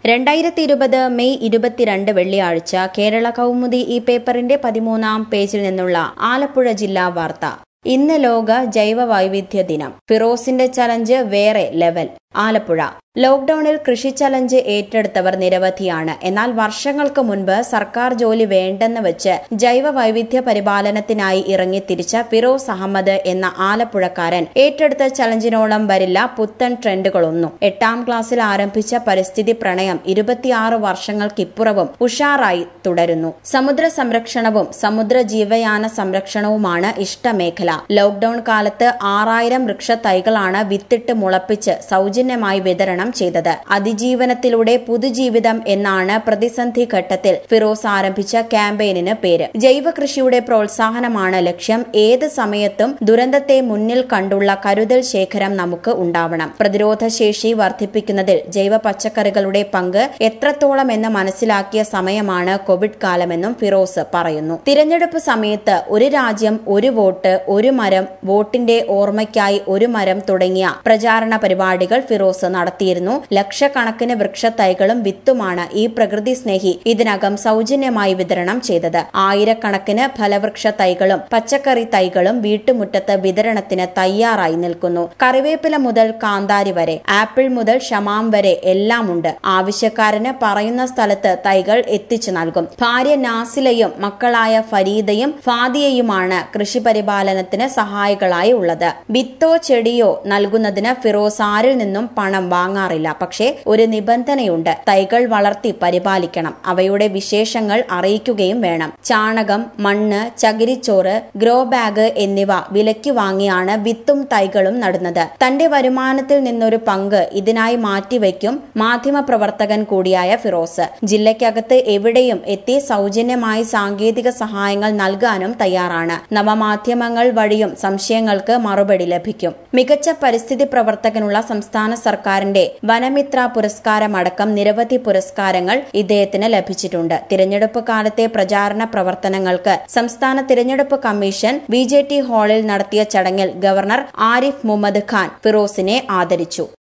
രണ്ടായിരത്തി ഇരുപത് മെയ് ഇരുപത്തിരണ്ട് വെള്ളിയാഴ്ച കേരള കൗമുദി ഈ പേപ്പറിന്റെ പതിമൂന്നാം പേജിൽ നിന്നുള്ള ആലപ്പുഴ ജില്ലാ വാർത്ത ഇന്ന് ലോക ജൈവ വൈവിധ്യ ദിനം ഫിറോസിന്റെ ചലഞ്ച് വേറെ ലെവൽ ആലപ്പുഴ ലോക്ഡൌണിൽ കൃഷി ചലഞ്ച് ഏറ്റെടുത്തവർ നിരവധിയാണ് എന്നാൽ വർഷങ്ങൾക്ക് മുൻപ് സർക്കാർ ജോലി വേണ്ടെന്ന് വെച്ച് ജൈവ വൈവിധ്യ പരിപാലനത്തിനായി ഇറങ്ങിത്തിരിച്ച ഫിറോസ് അഹമ്മദ് എന്ന ആലപ്പുഴക്കാരൻ ഏറ്റെടുത്ത ചലഞ്ചിനോളം വരില്ല പുത്തൻ ട്രെൻഡുകളൊന്നും എട്ടാം ക്ലാസ്സിൽ ആരംഭിച്ച പരിസ്ഥിതി പ്രണയം ഇരുപത്തിയാറ് വർഷങ്ങൾക്കിപ്പുറവും ഉഷാറായി തുടരുന്നു സമുദ്ര സംരക്ഷണവും സമുദ്ര ജീവയാന സംരക്ഷണവുമാണ് ഇഷ്ടമേഖല ലോക്ഡൌൺ കാലത്ത് ആറായിരം വൃക്ഷത്തൈകളാണ് വിത്തിട്ട് മുളപ്പിച്ച് സൗജന്യമായി വിതരണം ചെയ്തത് അതിജീവനത്തിലൂടെ പുതുജീവിതം എന്നാണ് പ്രതിസന്ധി ഘട്ടത്തിൽ ഫിറോസ് ആരംഭിച്ച ക്യാമ്പയിനിന് പേര് ജൈവ കൃഷിയുടെ പ്രോത്സാഹനമാണ് ലക്ഷ്യം ഏത് സമയത്തും ദുരന്തത്തെ മുന്നിൽ കണ്ടുള്ള കരുതൽ ശേഖരം നമുക്ക് ഉണ്ടാവണം പ്രതിരോധ ശേഷി വർദ്ധിപ്പിക്കുന്നതിൽ ജൈവ പച്ചക്കറികളുടെ പങ്ക് എത്രത്തോളം എന്ന് മനസ്സിലാക്കിയ സമയമാണ് കോവിഡ് കാലമെന്നും ഫിറോസ് പറയുന്നു തിരഞ്ഞെടുപ്പ് സമയത്ത് ഒരു രാജ്യം ഒരു വോട്ട് ഒരു മരം വോട്ടിന്റെ ഓർമ്മയ്ക്കായി ഒരു മരം തുടങ്ങിയ പ്രചാരണ പരിപാടികൾ ഫിറോസ് നടത്തിയിരുന്നു ലക്ഷക്കണക്കിന് വൃക്ഷത്തൈകളും വിത്തുമാണ് ഈ പ്രകൃതി സ്നേഹി ഇതിനകം സൗജന്യമായി വിതരണം ചെയ്തത് ആയിരക്കണക്കിന് ഫലവൃക്ഷ തൈകളും പച്ചക്കറി തൈകളും വീട്ടുമുറ്റത്ത് വിതരണത്തിന് തയ്യാറായി നിൽക്കുന്നു കറിവേപ്പില മുതൽ കാന്താരി വരെ ആപ്പിൾ മുതൽ ഷമാം വരെ എല്ലാമുണ്ട് ആവശ്യക്കാരന് പറയുന്ന സ്ഥലത്ത് തൈകൾ എത്തിച്ചു നൽകും ഭാര്യ നാസിലയും മക്കളായ ഫരീദയും ഫാദിയയുമാണ് കൃഷി പരിപാലനത്തിന് സഹായികളായി ഉള്ളത് വിത്തോ ചെടിയോ നൽകുന്നതിന് ഫിറോസ് ആരിൽ നിന്നും പണം വാങ്ങാറില്ല പക്ഷേ ഒരു നിബന്ധനയുണ്ട് തൈകൾ വളർത്തി പരിപാലിക്കണം അവയുടെ വിശേഷങ്ങൾ അറിയിക്കുകയും വേണം ചാണകം മണ്ണ് ചകിരിച്ചോറ് ഗ്രോ ബാഗ് എന്നിവ വിലയ്ക്ക് വാങ്ങിയാണ് വിത്തും തൈകളും നടുന്നത് തന്റെ വരുമാനത്തിൽ നിന്നൊരു പങ്ക് ഇതിനായി മാറ്റിവെക്കും മാധ്യമപ്രവർത്തകൻ കൂടിയായ ഫിറോസ് ജില്ലയ്ക്കകത്ത് എവിടെയും എത്തി സൗജന്യമായി സാങ്കേതിക സഹായങ്ങൾ നൽകാനും തയ്യാറാണ് നവമാധ്യമങ്ങൾ വഴിയും സംശയങ്ങൾക്ക് മറുപടി ലഭിക്കും മികച്ച പരിസ്ഥിതി പ്രവർത്തകനുള്ള സംസ്ഥാന സർക്കാരിന്റെ വനമിത്ര പുരസ്കാരമടക്കം നിരവധി പുരസ്കാരങ്ങൾ ഇദ്ദേഹത്തിന് ലഭിച്ചിട്ടുണ്ട് തിരഞ്ഞെടുപ്പ് കാലത്തെ പ്രചാരണ പ്രവർത്തനങ്ങൾക്ക് സംസ്ഥാന തിരഞ്ഞെടുപ്പ് കമ്മീഷൻ ബി ഹാളിൽ നടത്തിയ ചടങ്ങിൽ ഗവർണർ ആരിഫ് മുഹമ്മദ് ഖാൻ ഫിറോസിനെ ആദരിച്ചു